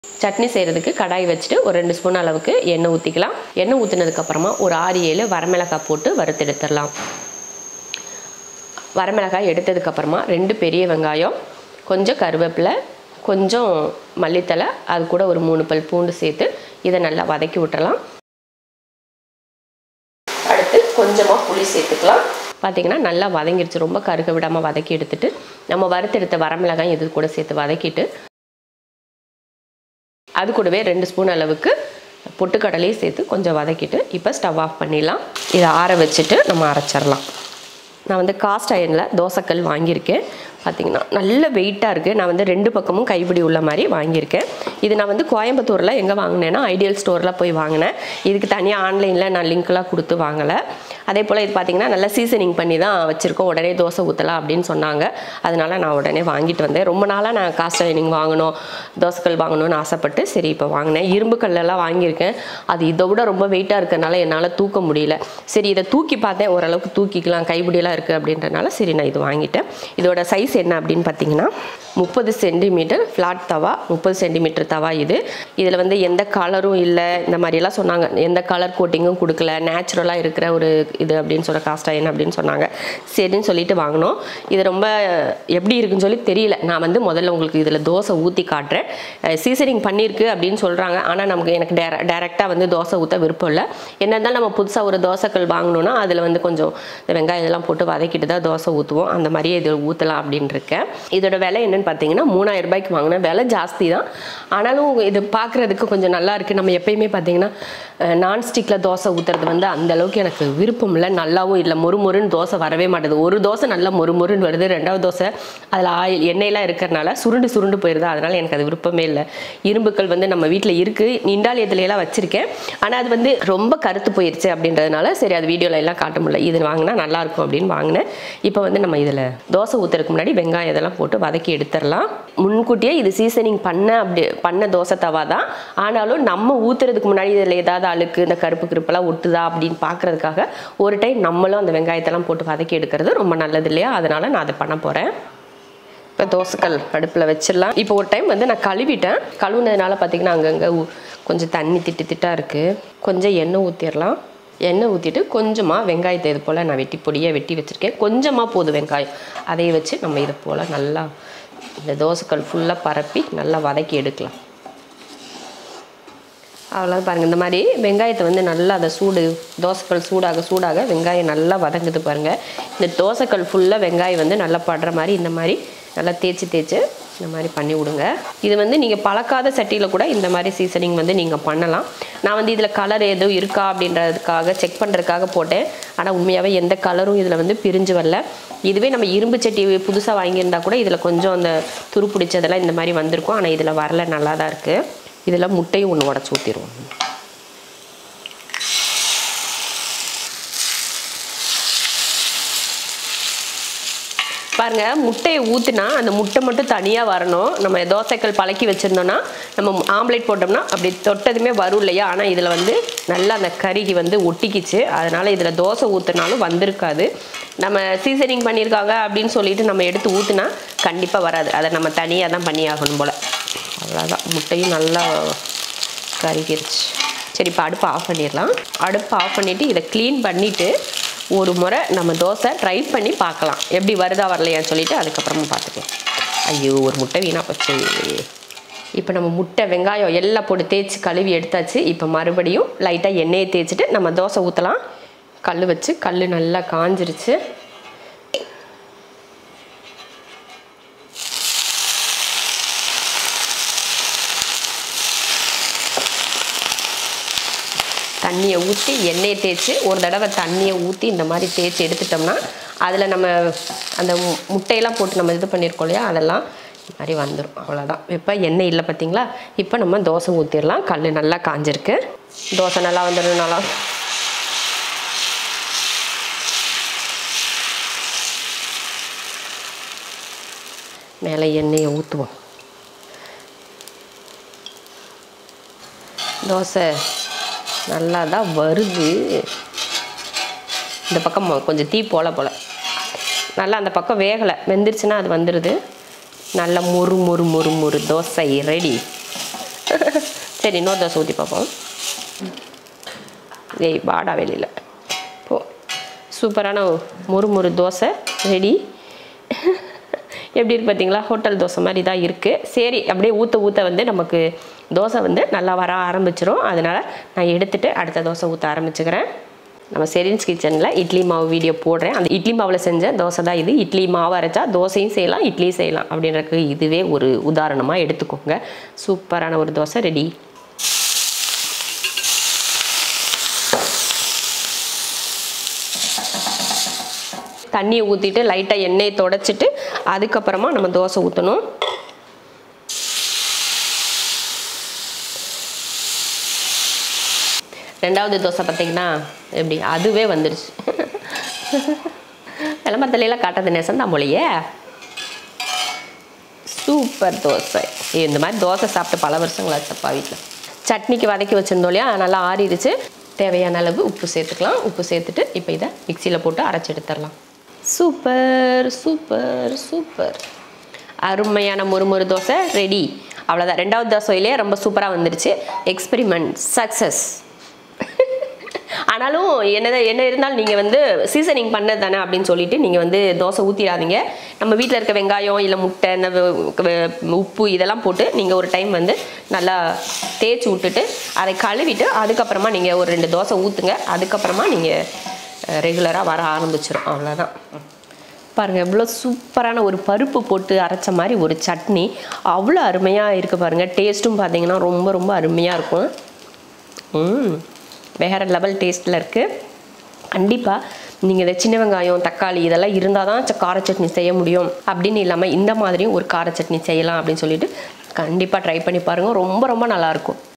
சட்னி செய்கிறதுக்கு கடாய் வச்சுட்டு ஒரு ரெண்டு ஸ்பூன் அளவுக்கு எண்ணெய் ஊற்றிக்கலாம் எண்ணெய் ஊற்றினதுக்கப்புறமா ஒரு ஆறு ஏழு வரமிளகாய் போட்டு வறுத்தெடுத்துடலாம் வரமிளகாய் எடுத்ததுக்கப்புறமா ரெண்டு பெரிய வெங்காயம் கொஞ்சம் கருவேப்பிலை கொஞ்சம் மல்லித்தலை அது கூட ஒரு மூணு பல் பூண்டு சேர்த்து இதை நல்லா வதக்கி விட்டுறலாம் அடுத்து கொஞ்சமாக புளி சேர்த்துக்கலாம் பார்த்தீங்கன்னா நல்லா வதங்கிடுச்சு ரொம்ப கருக விடாமல் வதக்கி எடுத்துட்டு நம்ம வறுத்தெடுத்த வரமிளகாய் இது கூட சேர்த்து வதக்கிட்டு அது கூடவே ரெண்டு ஸ்பூன் அளவுக்கு பொட்டுக்கடலையும் சேர்த்து கொஞ்சம் வதக்கிட்டு இப்போ ஸ்டவ் ஆஃப் பண்ணிடலாம் இதை ஆற வச்சுட்டு நம்ம அரைச்சிடலாம் நான் வந்து காஸ்ட் அயனில் தோசைக்கல் வாங்கியிருக்கேன் பார்த்தீங்கன்னா நல்ல வெயிட்டாக இருக்குது நான் வந்து ரெண்டு பக்கமும் கைப்பிடி உள்ள மாதிரி வாங்கியிருக்கேன் இது நான் வந்து கோயம்புத்தூரில் எங்கே வாங்கினேன்னா ஐடியல் ஸ்டோரில் போய் வாங்கினேன் இதுக்கு தனியாக ஆன்லைனில் நான் லிங்க்லாம் கொடுத்து வாங்கலை அதே போல் இது பார்த்திங்கன்னா நல்லா சீசனிங் பண்ணி தான் வச்சுருக்கோம் உடனே தோசை ஊற்றலாம் அப்படின்னு சொன்னாங்க அதனால நான் உடனே வாங்கிட்டு வந்தேன் ரொம்ப நாளாக நான் காஸ்ட் அயனிங் வாங்கணும் தோசைக்கல் வாங்கணும்னு ஆசைப்பட்டு சரி இப்போ வாங்கினேன் இரும்பு கல்லெல்லாம் வாங்கியிருக்கேன் அது இதை விட ரொம்ப வெயிட்டாக இருக்கறனால என்னால் தூக்க முடியல சரி இதை தூக்கி பார்த்தேன் ஓரளவுக்கு தூக்கிக்கலாம் கைப்பிடியெல்லாம் இருக்குது அப்படின்றனால சரி நான் இது வாங்கிட்டேன் இதோட சைஸ் என்ன அப்படின்னு பார்த்தீங்கன்னா முப்பது சென்டிமீட்டர் ஃப்ளாட் தவா முப்பது சென்டிமீட்டர் தவா இது இதில் வந்து எந்த கலரும் இல்லை இந்த மாதிரியெல்லாம் சொன்னாங்க எந்த கலர் கோட்டிங்கும் கொடுக்கல நேச்சுரலாக இருக்கிற ஒரு இது அப்படின்னு சொல்ல காஸ்ட் அயன் அப்படின்னு சொன்னாங்க சரின்னு சொல்லிட்டு வாங்கினோம் இது ரொம்ப எப்படி இருக்குன்னு சொல்லி தெரியல நான் வந்து முதல்ல உங்களுக்கு இதில் தோசை ஊற்றி காட்டுறேன் சீசனிங் பண்ணியிருக்கு அப்படின்னு சொல்கிறாங்க ஆனால் நமக்கு எனக்கு டேர டேரெக்டாக வந்து தோசை ஊற்ற விருப்பம் இல்லை என்ன இருந்தாலும் நம்ம புதுசாக ஒரு தோசைக்கல் வாங்கணும்னா அதில் வந்து கொஞ்சம் வெங்காயம் இதெல்லாம் போட்டு வதக்கிட்டு தான் தோசை ஊற்றுவோம் அந்த மாதிரியே இது ஊற்றலாம் அப்படின்னு இருக்கேன் இதோட விலை என்னன்னு பார்த்தீங்கன்னா மூணாயிரம் ரூபாய்க்கு வாங்கினேன் விலை ஜாஸ்தி தான் ஆனாலும் இது பார்க்குறதுக்கு கொஞ்சம் நல்லா இருக்குது நம்ம எப்பயுமே பார்த்தீங்கன்னா நான்ஸ்டிக்கில் தோசை ஊற்றுறது வந்து அந்த அளவுக்கு எனக்கு விருப்பம் இல்லை நல்லாவும் இல்லை மொறு மொறுன்னு தோசை வரவே மாட்டேது ஒரு தோசை நல்லா மொறு மொறுன்னு வருது ரெண்டாவது தோசை அதில் ஆயில் எண்ணெயெல்லாம் இருக்கிறனால சுருண்டு சுருண்டு போயிடுது அதனால் எனக்கு அது விருப்பமே இல்லை இரும்புக்கள் வந்து நம்ம வீட்டில் இருக்குது இண்டாலியத்துல எல்லாம் வச்சுருக்கேன் ஆனால் அது வந்து ரொம்ப கருத்து போயிடுச்சு அப்படின்றதுனால சரி அது வீடியோவில் எல்லாம் காட்ட முடியல இது வாங்கினா நல்லா இருக்கும் அப்படின்னு வாங்கினேன் இப்போ வந்து நம்ம இதில் தோசை ஊற்றுறதுக்கு முன்னாடி வெங்காயம் இதெல்லாம் போட்டு வதக்கி எடுத்துடலாம் முன்கூட்டியே இது சீசனிங் பண்ண அப்படி பண்ண தோசை தவா தான் ஆனாலும் நம்ம ஊற்றுறதுக்கு முன்னாடி இதில் ஏதாவது அழுக்கு இந்த கருப்பு கிருப்பெல்லாம் ஒட்டுதா அப்படின்னு பார்க்கறதுக்காக ஒரு டைம் நம்மளும் அந்த வெங்காயத்தெல்லாம் போட்டு வதக்கி எடுக்கிறது ரொம்ப நல்லது இல்லையா அதனால நான் அதை பண்ண போகிறேன் இப்போ தோசைக்கல் அடுப்பில் வச்சிடலாம் இப்போ ஒரு டைம் வந்து நான் கழுவிட்டேன் கழுவுனதுனால பார்த்தீங்கன்னா அங்கங்கே கொஞ்சம் தண்ணி திட்டு திட்டாக இருக்குது கொஞ்சம் எண்ணெய் ஊற்றிடலாம் எண்ணெய் ஊற்றிட்டு கொஞ்சமாக வெங்காயத்தை இது போல் நான் வெட்டி பொடியாக வெட்டி வச்சுருக்கேன் கொஞ்சமாக போதும் வெங்காயம் அதை வச்சு நம்ம இது போல் நல்லா இந்த தோசைக்கல் ஃபுல்லாக பரப்பி நல்லா வதக்கி எடுக்கலாம் அவ்வளோ பாருங்கள் இந்த மாதிரி வெங்காயத்தை வந்து நல்லா அதை சூடு தோசைக்கல் சூடாக சூடாக வெங்காயம் நல்லா வதங்குது பாருங்கள் இந்த தோசைக்கல் ஃபுல்லாக வெங்காயம் வந்து நல்லா படுற மாதிரி இந்த மாதிரி நல்லா தேய்ச்சி தேய்ச்சி இந்த மாதிரி பண்ணி விடுங்க இது வந்து நீங்கள் பழக்காத சட்டியில் கூட இந்த மாதிரி சீசனிங் வந்து நீங்கள் பண்ணலாம் நான் வந்து இதில் கலர் எதுவும் இருக்கா அப்படின்றதுக்காக செக் பண்ணுறதுக்காக போட்டேன் ஆனால் உண்மையாகவே எந்த கலரும் இதில் வந்து பிரிஞ்சு வரல இதுவே நம்ம இரும்பு சட்டி புதுசாக வாங்கியிருந்தா கூட இதில் கொஞ்சம் அந்த துரு பிடிச்சதெல்லாம் இந்த மாதிரி வந்திருக்கும் ஆனால் இதில் வரல நல்லா தான் இருக்குது இதில் முட்டையும் ஒன்று உடச்சி ஊற்றிடுவோம் பாருங்க முட்டையை ஊற்றினா அந்த முட்டை மட்டும் தனியாக வரணும் நம்ம தோசைக்கல் பழக்கி வச்சுருந்தோன்னா நம்ம ஆம்லேட் போட்டோம்னா அப்படி தொட்டதுமே வரும் இல்லையா ஆனால் இதில் வந்து நல்லா அந்த கறிக்கு வந்து ஒட்டிக்கிச்சு அதனால் இதில் தோசை ஊற்றினாலும் வந்திருக்காது நம்ம சீசனிங் பண்ணியிருக்காங்க அப்படின்னு சொல்லிட்டு நம்ம எடுத்து ஊற்றினா கண்டிப்பாக வராது அதை நம்ம தனியாக தான் பண்ணி ஆகணும் போல் அவ்வளோதான் முட்டையும் நல்லா கருகிருச்சு சரி இப்போ அடுப்பை ஆஃப் பண்ணிடலாம் அடுப்பை ஆஃப் பண்ணிவிட்டு இதை க்ளீன் பண்ணிவிட்டு ஒரு முறை நம்ம தோசை ட்ரை பண்ணி பார்க்கலாம் எப்படி வருதா வரலையான்னு சொல்லிட்டு அதுக்கப்புறமா பார்த்துக்கலாம் ஐயோ ஒரு முட்டை வீணாக போச்சு இப்போ நம்ம முட்டை வெங்காயம் எல்லாம் போட்டு தேய்ச்சி கழுவி எடுத்தாச்சு இப்போ மறுபடியும் லைட்டாக எண்ணெயை தேய்ச்சிட்டு நம்ம தோசை ஊற்றலாம் கல் வச்சு கல் நல்லா காஞ்சிருச்சு தண்ணியை ஊற்றி எண்ணெயை தேய்ச்சி ஒரு தடவை தண்ணியை ஊற்றி இந்த மாதிரி தேய்ச்சி எடுத்துட்டோம்னா அதில் நம்ம அந்த மு- முட்டையெல்லாம் போட்டு நம்ம இது பண்ணியிருக்கோம் இல்லையா அதெல்லாம் இந்த மாதிரி வந்துடும் அவ்வளோதான் இப்போ எண்ணெய் இல்லை பார்த்தீங்களா இப்போ நம்ம தோசை ஊற்றிடலாம் கல் நல்லா காஞ்சிருக்கு தோசை நல்லா வந்துடும் நல்லா மேலே எண்ணெயை ஊற்றுவோம் தோசை நல்லா தான் வருது இந்த பக்கம் மொ- கொஞ்சம் தீ போல போல நல்லா அந்த பக்கம் வேகலை வெந்துருச்சுன்னா அது வந்துடுது நல்லா மொறு மொறு மொறு மொறு தோசை ரெடி சரி இன்னொரு தோசை ஊற்றி பார்ப்போம் ஏய் வாடா வெளியில் போ சூப்பரான முறு முறு தோசை ரெடி எப்படி இருக்கு பார்த்தீங்களா ஹோட்டல் தோசை மாதிரி தான் இருக்குது சரி அப்படியே ஊற்ற ஊற்ற வந்து நமக்கு தோசை வந்து நல்லா வர ஆரம்பிச்சிரும் அதனால் நான் எடுத்துகிட்டு அடுத்த தோசை ஊற்ற ஆரம்பிச்சுக்கிறேன் நம்ம செரின்ஸ் கிச்சனில் இட்லி மாவு வீடியோ போடுறேன் அந்த இட்லி மாவில் செஞ்ச தோசை தான் இது இட்லி மாவு அரைச்சா தோசையும் செய்யலாம் இட்லியும் செய்யலாம் அப்படின்றக்கு இதுவே ஒரு உதாரணமாக எடுத்துக்கோங்க சூப்பரான ஒரு தோசை ரெடி தண்ணியை ஊற்றிட்டு லைட்டாக எண்ணெயை தொடச்சிட்டு அதுக்கப்புறமா நம்ம தோசை ஊற்றணும் ரெண்டாவது தோசை பார்த்தீங்கன்னா எப்படி அதுவே வந்துடுச்சு விளம்பரத்துலாம் காட்டுறது நெசம் தான் போலையே சூப்பர் தோசை இந்த மாதிரி தோசை சாப்பிட்டு பல வருஷங்களாச்சப்பா வீட்டில் சட்னிக்கு வதக்கி வச்சுருந்தோம் இல்லையா நல்லா ஆறிடுச்சு தேவையான அளவு உப்பு சேர்த்துக்கலாம் உப்பு சேர்த்துட்டு இப்போ இதை மிக்சியில் போட்டு அரைச்சி எடுத்துடலாம் சூப்பர் சூப்பர் சூப்பர் அருமையான முறுமுறு தோசை ரெடி அவ்வளோதான் ரெண்டாவது தோசையிலே ரொம்ப சூப்பராக வந்துடுச்சு எக்ஸ்பெரிமெண்ட் சக்ஸஸ் ஆனாலும் என்னதான் என்ன இருந்தாலும் நீங்கள் வந்து சீசனிங் பண்ணது தானே அப்படின்னு சொல்லிட்டு நீங்கள் வந்து தோசை ஊற்றிடாதீங்க நம்ம வீட்டில் இருக்க வெங்காயம் இல்லை முட்டை இந்த வெ- வெ- உப்பு இதெல்லாம் போட்டு நீங்கள் ஒரு டைம் வந்து நல்லா தேய்ச்சி விட்டுட்டு அதை கழுவிட்டு அதுக்கப்புறமா நீங்கள் ஒரு ரெண்டு தோசை ஊற்றுங்க அதுக்கப்புறமா நீங்கள் ரெகுலராக வர ஆரம்பிச்சிடும் அவ்வளோதான் பாருங்கள் எவ்வளோ சூப்பரான ஒரு பருப்பு போட்டு அரைச்ச மாதிரி ஒரு சட்னி அவ்வளோ அருமையாக இருக்குது பாருங்கள் டேஸ்ட்டும் பார்த்தீங்கன்னா ரொம்ப ரொம்ப அருமையாக இருக்கும் ம் வேறு லெவல் டேஸ்ட்டில் இருக்குது கண்டிப்பாக நீங்கள் இந்த சின்ன வெங்காயம் தக்காளி இதெல்லாம் இருந்தால் தான் ச- கார சட்னி செய்ய முடியும் அப்படின்னு இல்லாமல் இந்த மாதிரியும் ஒரு கார சட்னி செய்யலாம் அப்படின்னு சொல்லிட்டு கண்டிப்பாக ட்ரை பண்ணி பாருங்கள் ரொம்ப ரொம்ப நல்லாயிருக்கும்